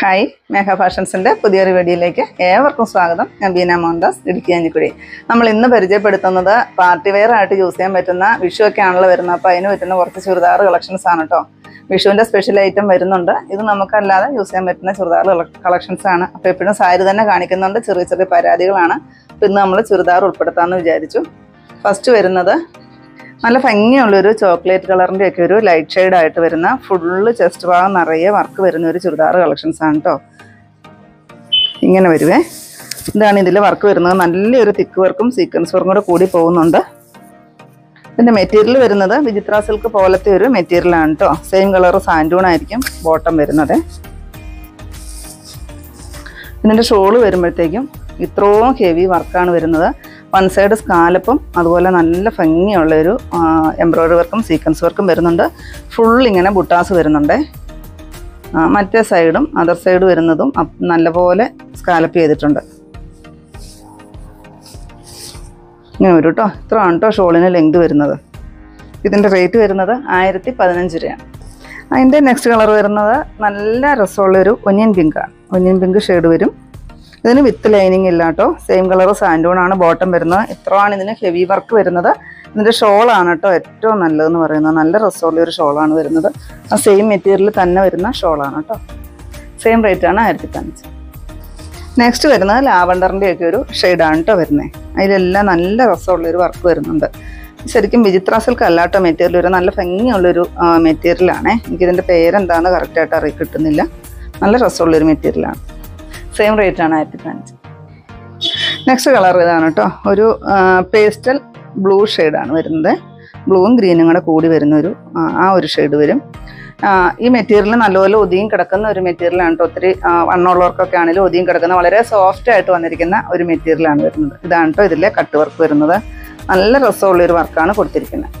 hi മേഘ ഫാഷൻസിൻ്റെ പുതിയൊരു വീഡിയോയിലേക്ക് ഏവർക്കും സ്വാഗതം ഞാൻ ബീന മോഹൻദാസ് ഇടുക്കി അഞ്ഞിക്കുഴി നമ്മൾ ഇന്ന് പരിചയപ്പെടുത്തുന്നത് പാർട്ടി വെയർ ആയിട്ട് യൂസ് ചെയ്യാൻ പറ്റുന്ന വിഷു ഒക്കെ ആണല്ലോ വരുന്നത് അപ്പോൾ അതിന് പറ്റുന്ന കുറച്ച് ചുരിദാർ കളക്ഷൻസ് ആണ് കേട്ടോ വിഷുവിൻ്റെ സ്പെഷ്യൽ ഐറ്റം വരുന്നുണ്ട് ഇത് നമുക്കല്ലാതെ യൂസ് ചെയ്യാൻ പറ്റുന്ന ചുരിദാർ കളക്ഷൻസ് ആണ് അപ്പോൾ എപ്പോഴും സാരി തന്നെ കാണിക്കുന്നുണ്ട് ചെറിയ ചെറിയ പരാതികളാണ് അപ്പോൾ ഇന്ന് നമ്മൾ ചുരിദാർ ഉൾപ്പെടുത്താമെന്ന് വിചാരിച്ചു ഫസ്റ്റ് വരുന്നത് നല്ല ഭംഗിയുള്ളൊരു ചോക്ലേറ്റ് കളറിൻ്റെ ഒക്കെ ഒരു ലൈറ്റ് ഷെയ്ഡ് ആയിട്ട് വരുന്ന ഫുള്ള് ചെസ്റ്റ് ഭാഗം നിറയെ വർക്ക് വരുന്ന ഒരു ചുരിദാർ കളക്ഷൻസ് ആണ് കേട്ടോ ഇങ്ങനെ വരുവേ ഇതാണ് ഇതിൽ വർക്ക് വരുന്നത് നല്ലൊരു തിക്ക് വർക്കും സീക്വൻസ് വർക്കും കൂടെ കൂടി പോകുന്നുണ്ട് ഇതിൻ്റെ മെറ്റീരിയൽ വരുന്നത് വിചിത്ര സിൽക്ക് പോലത്തെ ഒരു മെറ്റീരിയലാണ് കേട്ടോ സെയിം കളർ സാൻഡൂൺ ആയിരിക്കും ബോട്ടം വരുന്നത് ഇതിൻ്റെ ഷോള് വരുമ്പോഴത്തേക്കും ഇത്രയും ഹെവി വർക്കാണ് വരുന്നത് വൺ സൈഡ് സ്കാലപ്പും അതുപോലെ നല്ല ഭംഗിയുള്ള ഒരു എംബ്രോയ്ഡറി വർക്കും സീക്വൻസ് വർക്കും വരുന്നുണ്ട് ഫുൾ ഇങ്ങനെ ബുട്ടാസ് വരുന്നുണ്ട് ആ, മറ്റേ സൈഡും അതർ സൈഡ് വരുന്നതും അപ്- നല്ലപോലെ സ്കാലപ്പ് ചെയ്തിട്ടുണ്ട് ഇങ്ങനെ വരും കേട്ടോ ഇത്രയാണ് കേട്ടോ ഷോളിന് ലെങ്ത് വരുന്നത് ഇതിൻ്റെ റേറ്റ് വരുന്നത് ആയിരത്തി പതിനഞ്ച് രൂപയാണ് അതിൻ്റെ നെക്സ്റ്റ് കളർ വരുന്നത് നല്ല രസമുള്ളൊരു ഒനിയൻ പിങ്കാണ് ഒനിയൻ പിങ്ക് ഷെയ്ഡ് വരും ഇതിന് വിത്ത് ലൈനിങ് ഇല്ല കേട്ടോ സെയിം കളർ സാൻഡൂൺ ആണ് ബോട്ടം വരുന്നത് ഇത്രയാണ് ഇതിന് ഹെവി വർക്ക് വരുന്നത് ഇതിൻ്റെ ഷോളാണ് കേട്ടോ ഏറ്റവും നല്ലതെന്ന് പറയുന്നത് നല്ല രസമുള്ള ഒരു ഷോളാണ് വരുന്നത് ആ സെയിം മെറ്റീരിയൽ തന്നെ വരുന്ന ഷോളാണ് കേട്ടോ സെയിം റേറ്റ് ആണ് ആയിരത്തി പതിനഞ്ച് നെക്സ്റ്റ് വരുന്നത് ലാവണ്ടറിൻ്റെ ഒക്കെ ഒരു ഷെയ്ഡാണ് കേട്ടോ വരുന്നത് അതിലെല്ലാം നല്ല രസമുള്ളൊരു വർക്ക് വരുന്നുണ്ട് ശരിക്കും വിചിത്ര സിൽക്ക് അല്ലാട്ടോ മെറ്റീരിയൽ ഒരു നല്ല ഭംഗിയുള്ളൊരു മെറ്റീരിയലാണേ എനിക്കിതിൻ്റെ പേരെന്താന്ന് കറക്റ്റായിട്ട് അറിയി കിട്ടുന്നില്ല നല്ല രസമുള്ളൊരു മെറ്റീരിയലാണ് സെയിം റേറ്റ് ആണ് ആയിരത്തി പതിനഞ്ച് നെക്സ്റ്റ് കളർ ഇതാണ് കേട്ടോ ഒരു പേസ്റ്റൽ ബ്ലൂ ഷെയ്ഡാണ് വരുന്നത് ബ്ലൂവും ഗ്രീനും കൂടെ കൂടി വരുന്ന ഒരു ആ, ആ ഒരു ഷെയ്ഡ് വരും ആ, ഈ മെറ്റീരിയൽ നല്ലപോലെ ഒതുങ്ങി കിടക്കുന്ന ഒരു മെറ്റീരിയലാണ് കേട്ടോ ഒത്തിരി ആ, വണ്ണമുള്ളവർക്കൊക്കെ ആണെങ്കിലും ഒതുങ്ങി കിടക്കുന്ന വളരെ സോഫ്റ്റ് ആയിട്ട് വന്നിരിക്കുന്ന ഒരു മെറ്റീരിയലാണ് വരുന്നത് ഇതാണ് കേട്ടോ ഇതിലെ കട്ട് വർക്ക് വരുന്നത് നല്ല രസമുള്ള ഒരു വർക്കാണ് കൊടുത്തിരിക്കുന്നത്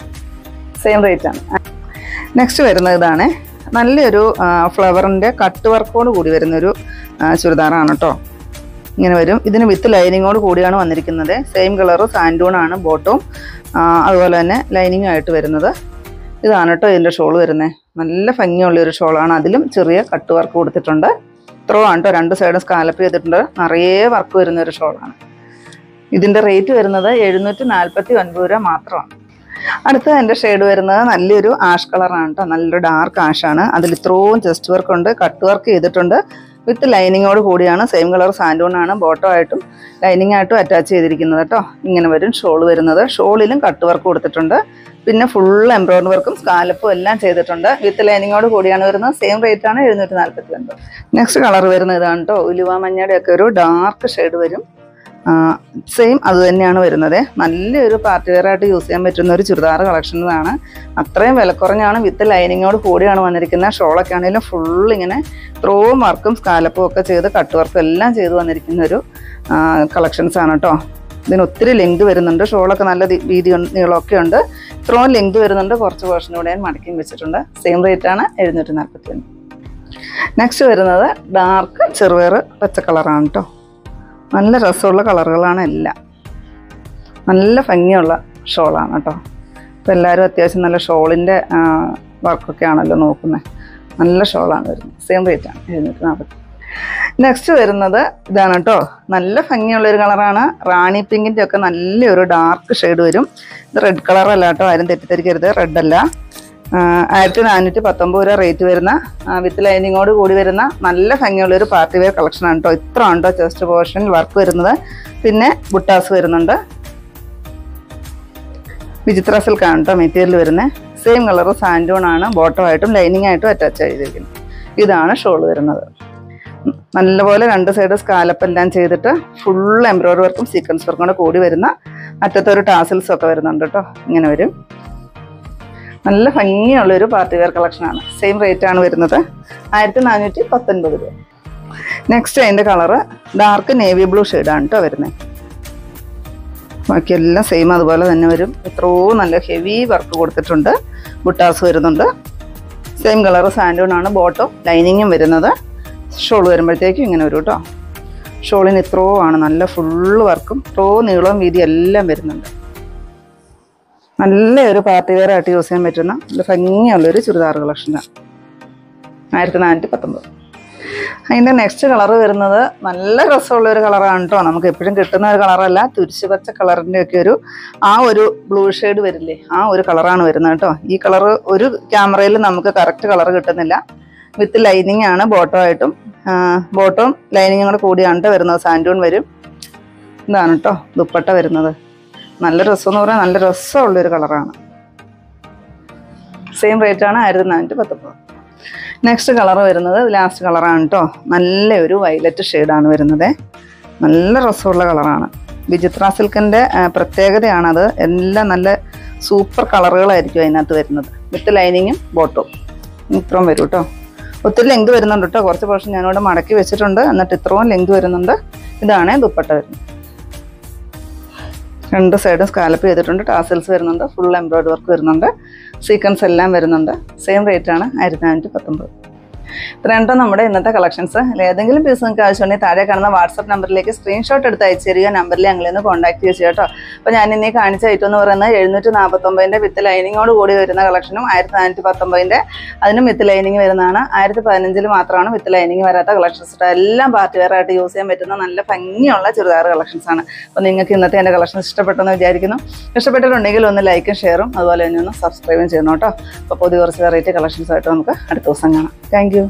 സെയിം റേറ്റ് ആണ് നെക്സ്റ്റ് വരുന്നത് ഇതാണ് നല്ലൊരു ഫ്ലവറിൻ്റെ കട്ട് വർക്കോട് കൂടി വരുന്നൊരു ആ, ചുരിദാറാണ് കേട്ടോ ഇങ്ങനെ വരും ഇതിന് വിത്ത് ലൈനിങ്ങോട് കൂടിയാണ് വന്നിരിക്കുന്നത് സെയിം കളറ് സാൻഡൂൺ ആണ് ബോട്ടും അതുപോലെ തന്നെ ലൈനിങ് ആയിട്ട് വരുന്നത് ഇതാണ് കേട്ടോ ഇതിൻ്റെ ഷോൾ വരുന്നത് നല്ല ഭംഗിയുള്ള ഒരു ഷോളാണ് അതിലും ചെറിയ കട്ട് വർക്ക് കൊടുത്തിട്ടുണ്ട് ഇത്രയും ആണ് കേട്ടോ രണ്ട് സൈഡും സ്കാലപ്പ് ചെയ്തിട്ടുണ്ട് നിറയെ വർക്ക് വരുന്ന ഒരു ഷോളാണ് ഇതിൻ്റെ റേറ്റ് വരുന്നത് എഴുന്നൂറ്റി നാൽപ്പത്തി ഒൻപത് രൂപ മാത്രമാണ് അടുത്ത എൻ്റെ ഷെയ്ഡ് വരുന്നത് നല്ലൊരു ആഷ് കളറാണ് കേട്ടോ നല്ലൊരു ഡാർക്ക് ആഷാണ് അതിൽ ഇത്രയും ചെസ്റ്റ് വർക്ക് ഉണ്ട് കട്ട് വർക്ക് ചെയ്തിട്ടുണ്ട് വിത്ത് ലൈനിങ്ങോട് കൂടിയാണ് സെയിം കളർ സാൻഡൂൺ ആണ് ബോട്ടോ ആയിട്ടും ലൈനിങ് ആയിട്ടും അറ്റാച്ച് ചെയ്തിരിക്കുന്നത് കേട്ടോ ഇങ്ങനെ വരും ഷോൾ വരുന്നത് ഷോളിലും കട്ട് വർക്ക് കൊടുത്തിട്ടുണ്ട് പിന്നെ ഫുൾ എംബ്രോയിഡറി വർക്കും സ്കാലപ്പും എല്ലാം ചെയ്തിട്ടുണ്ട് വിത്ത് ലൈനിങ്ങോട് കൂടിയാണ് വരുന്നത് സെയിം റേറ്റ് ആണ് എഴുന്നൂറ്റി നാൽപ്പത്തി ഒൻപത് നെക്സ്റ്റ് കളർ വരുന്നത് ഇതാണ് കേട്ടോ ഉലുവ മഞ്ഞയുടെ ഒക്കെ ഒരു ഡാർക്ക് ഷെയ്ഡ് വരും സെയിം അത് തന്നെയാണ് വരുന്നത് നല്ലൊരു പാർട്ടി വെയർ ആയിട്ട് യൂസ് ചെയ്യാൻ പറ്റുന്ന ഒരു ചുരിദാർ കളക്ഷനാണ് അത്രയും വിലക്കുറഞ്ഞാണ് വിത്ത് ലൈനിങ്ങോട് കൂടിയാണ് വന്നിരിക്കുന്നത് ഷോളൊക്കെ ആണെങ്കിലും ഫുൾ ഇങ്ങനെ ത്രോവും വർക്കും സ്കാലപ്പും ഒക്കെ ചെയ്ത് കട്ട് വർക്കും എല്ലാം ചെയ്ത് വന്നിരിക്കുന്ന ഒരു കളക്ഷൻസ് ആണ് കേട്ടോ ഇതിന് ഒത്തിരി ലെങ്ത് വരുന്നുണ്ട് ഷോളൊക്കെ നല്ല ദി- വീതി ഉണ്ട് നീളമൊക്കെ ഉണ്ട് ഇത്രയും ലെങ്ത് വരുന്നുണ്ട് കുറച്ച് പോർഷൻ കൂടെ ഞാൻ മടക്കി വെച്ചിട്ടുണ്ട് സെയിം റേറ്റ് ആണ് എഴുന്നൂറ്റി നാൽപ്പത്തി ഒന്ന് നെക്സ്റ്റ് വരുന്നത് ഡാർക്ക് ചെറുപയർ പച്ച കളറാണ് കേട്ടോ നല്ല രസമുള്ള കളറുകളാണ് എല്ലാം നല്ല ഭംഗിയുള്ള ഷോളാണ് കേട്ടോ ഇപ്പോൾ എല്ലാവരും അത്യാവശ്യം നല്ല ഷോളിൻ്റെ വർക്കൊക്കെ ആണല്ലോ നോക്കുന്നത് നല്ല ഷോളാണ് വരുന്നത് സെയിം റേറ്റ് ആണ് എഴുന്നൂറ്റി നാൽപ്പത്തി നെക്സ്റ്റ് വരുന്നത് ഇതാണ് കേട്ടോ നല്ല ഭംഗിയുള്ളൊരു കളറാണ് റാണി പിങ്കിൻ്റെ ഒക്കെ നല്ലൊരു ഡാർക്ക് ഷെയ്ഡ് വരും ഇത് റെഡ് കളറല്ല കേട്ടോ ആരും തെറ്റിദ്ധരിക്കരുത് റെഡ് അല്ല ആയിരത്തി നാനൂറ്റി പത്തൊമ്പത് രൂപ റേറ്റ് വരുന്ന വിത്ത് ലൈനിങ്ങോട് കൂടി വരുന്ന നല്ല ഭംഗിയുള്ള ഒരു പാർട്ടി വെയർ കളക്ഷനാണ് കേട്ടോ ഇത്ര ഉണ്ടോ ചെസ്റ്റ് പോർഷനിൽ വർക്ക് വരുന്നത് പിന്നെ ബുട്ടാസ് വരുന്നുണ്ട് വിചിത്ര സിൽക്കാണ് കേട്ടോ മെറ്റീരിയൽ വരുന്നത് സെയിം കളർ സാൻഡൂൺ ആണ് ബോട്ടം ആയിട്ടും ലൈനിങ് ആയിട്ടും അറ്റാച്ച് ചെയ്തിരിക്കുന്നത് ഇതാണ് ഷോൾ വരുന്നത് ഉം, നല്ലപോലെ രണ്ട് സൈഡ് സ്കാലപ്പ് എല്ലാം ചെയ്തിട്ട് ഫുൾ എംബ്രോയ്ഡറി വർക്കും സീക്വൻസ് വർക്കും കൂടെ കൂടി വരുന്ന അറ്റത്തൊരു ടാസിൽസ് ഒക്കെ വരുന്നുണ്ട് കേട്ടോ ഇങ്ങനെ വരും നല്ല ഭംഗിയുള്ള ഒരു പാർട്ടി വെയർ കളക്ഷനാണ് സെയിം റേറ്റ് ആണ് വരുന്നത് ആയിരത്തി നാനൂറ്റി പത്തൊൻപത് രൂപ നെക്സ്റ്റ് അതിൻ്റെ കളറ് ഡാർക്ക് നേവി ബ്ലൂ ഷെയ്ഡാണ് കേട്ടോ വരുന്നത് ബാക്കിയെല്ലാം സെയിം അതുപോലെ തന്നെ വരും എത്രയോ നല്ല ഹെവി വർക്ക് കൊടുത്തിട്ടുണ്ട് ബുട്ടാസ് വരുന്നുണ്ട് സെയിം കളർ സാൻഡൂൺ ആണ് ബോട്ടം ലൈനിങ്ങും വരുന്നത് ഷോൾ വരുമ്പോഴത്തേക്കും ഇങ്ങനെ വരും കേട്ടോ ഷോളിന് ഇത്രയോ ആണ് നല്ല ഫുള്ള് വർക്കും ഇത്രയോ നീളവും വീതി എല്ലാം വരുന്നുണ്ട് നല്ല ഒരു പാർട്ടി വെയർ ആയിട്ട് യൂസ് ചെയ്യാൻ പറ്റുന്ന നല്ല ഭംഗിയുള്ളൊരു ചുരിദാർ കളക്ഷനാണ് ആയിരത്തി നാനൂറ്റി പത്തൊമ്പത് അതിൻ്റെ നെക്സ്റ്റ് കളർ വരുന്നത് നല്ല രസമുള്ള ഒരു കളറാണ് കേട്ടോ നമുക്ക് എപ്പോഴും കിട്ടുന്ന ഒരു കളറല്ല തുരിശ് പച്ച കളറിൻ്റെ ഒക്കെ ഒരു ആ ഒരു ബ്ലൂ ഷെയ്ഡ് വരില്ലേ ആ ഒരു കളറാണ് വരുന്നത് കേട്ടോ ഈ കളർ ഒരു ക്യാമറയിൽ നമുക്ക് കറക്റ്റ് കളർ കിട്ടുന്നില്ല വിത്ത് ലൈനിങ് ആണ് ബോട്ടം ആയിട്ടും ബോട്ടവും ലൈനിങ്ങും കൂടെ കൂടിയാണ് ട്ടോ വരുന്നത് സാൻഡൂൺ വരും ഇതാണ് കേട്ടോ ദുപ്പട്ട വരുന്നത് നല്ല രസം എന്ന് പറഞ്ഞാൽ നല്ല രസമുള്ളൊരു കളറാണ് സെയിം റേറ്റ് ആണ് ആയിരത്തി നാനൂറ്റി പത്തൊമ്പത് നെക്സ്റ്റ് കളർ വരുന്നത് ലാസ്റ്റ് കളറാണ് കേട്ടോ നല്ല ഒരു വയലറ്റ് ഷെയ്ഡാണ് വരുന്നത് നല്ല രസമുള്ള കളറാണ് വിചിത്ര സിൽക്കിൻ്റെ പ്രത്യേകതയാണത് എല്ലാം നല്ല സൂപ്പർ കളറുകളായിരിക്കും അതിനകത്ത് വരുന്നത് വിത്ത് ലൈനിങ്ങും ബോട്ടും ഇത്രയും വരും കേട്ടോ ഒത്തിരി ലെങ്ത് വരുന്നുണ്ട് കേട്ടോ കുറച്ച് പോർഷൻ ഞാനിവിടെ മടക്കി വെച്ചിട്ടുണ്ട് എന്നിട്ട് ഇത്രയും ലെങ്ത് വരുന്നുണ്ട് ഇതാണ് ദുപ്പട്ട വരുന്നത് രണ്ട് സൈഡും സ്കാലപ്പ് ചെയ്തിട്ടുണ്ട് ടാസൽസ് വരുന്നുണ്ട് ഫുൾ എംബ്രോയിഡറി വർക്ക് വരുന്നുണ്ട് സീക്വൻസ് എല്ലാം വരുന്നുണ്ട് സെയിം റേറ്റ് ആണ് ആയിരത്തി നാനൂറ്റി പത്തൊമ്പത് ഇത്രയുണ്ടോ നമ്മുടെ ഇന്നത്തെ കളക്ഷൻസ് ഏതെങ്കിലും പീസ് നിങ്ങൾക്ക് ആവശ്യമുണ്ടെങ്കിൽ താഴെ കാണുന്ന വാട്സപ്പ് നമ്പറിലേക്ക് സ്ക്രീൻഷോട്ട് എടുത്ത് അയച്ചു തരിക നമ്പറിൽ ഞങ്ങളിൽ നിന്ന് കോൺടാക്ട് ചെയ്യുക കേട്ടോ അപ്പോൾ ഞാൻ ഇന്നീ കാണിച്ച ഐറ്റം എന്ന് പറയുന്നത് എഴുന്നൂറ്റി നാൽപ്പത്തൊമ്പതിൻ്റെ വിത്ത് ലൈനിങ്ങോട് കൂടി വരുന്ന കളക്ഷനും ആയിരത്തി നാനൂറ്റി പത്തൊമ്പതിൻ്റെ അതിനും വിത്ത് ലൈനിങ് വരുന്നതാണ് ആയിരത്തി പതിനഞ്ചിൽ മാത്രമാണ് വിത്ത് ലൈനിങ് വരാത്ത കളക്ഷൻസ് കേട്ടോ എല്ലാം പാർട്ടി വെയർ ആയിട്ട് യൂസ് ചെയ്യാൻ പറ്റുന്ന നല്ല ഭംഗിയുള്ള ചുരിദാർ കളക്ഷൻസ് ആണ് അപ്പോൾ നിങ്ങൾക്ക് ഇന്നത്തെ എൻ്റെ കളക്ഷൻസ് ഇഷ്ടപ്പെട്ടെന്ന് വിചാരിക്കുന്നു ഇഷ്ടപ്പെട്ടിട്ടുണ്ടെങ്കിൽ ഒന്ന് ലൈക്കും ഷെയറും അതുപോലെ തന്നെ ഒന്ന് സബ്സ്ക്രൈബും ചെയ്യണം കേട്ടോ അപ്പോൾ പുതിയ കുറച്ച് വെറൈറ്റി കളക്ഷൻസ് ആയിട്ട് നമുക്ക് അടുത്ത ദിവസം കാണാം താങ്ക്